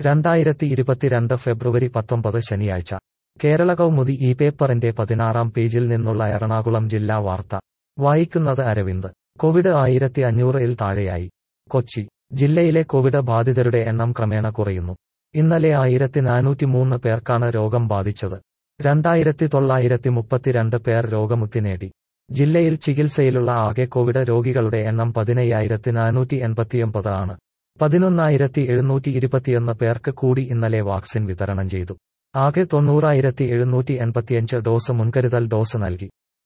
രണ്ടായിരത്തി ഇരുപത്തിരണ്ട് ഫെബ്രുവരി പത്തൊമ്പത് ശനിയാഴ്ച കേരള കൗമുദി ഈ പേപ്പറിന്റെ പതിനാറാം പേജിൽ നിന്നുള്ള എറണാകുളം ജില്ലാ വാർത്ത വായിക്കുന്നത് അരവിന്ദ് കോവിഡ് ആയിരത്തി അഞ്ഞൂറിൽ താഴെയായി കൊച്ചി ജില്ലയിലെ കോവിഡ് ബാധിതരുടെ എണ്ണം ക്രമേണ കുറയുന്നു ഇന്നലെ ആയിരത്തി നാനൂറ്റി മൂന്ന് പേർക്കാണ് രോഗം ബാധിച്ചത് രണ്ടായിരത്തി തൊള്ളായിരത്തി മുപ്പത്തിരണ്ട് പേർ രോഗമുക്തി നേടി ജില്ലയിൽ ചികിത്സയിലുള്ള ആകെ കോവിഡ് രോഗികളുടെ എണ്ണം പതിനയ്യായിരത്തി നാനൂറ്റി എൺപത്തിയൊമ്പത് ആണ് പതിനൊന്നായിരത്തി എഴുന്നൂറ്റി ഇരുപത്തിയൊന്ന് പേർക്ക് കൂടി ഇന്നലെ വാക്സിൻ വിതരണം ചെയ്തു ആകെ തൊണ്ണൂറായിരത്തി എഴുന്നൂറ്റി എൺപത്തിയഞ്ച് ഡോസ് മുൻകരുതൽ ഡോസ് നൽകി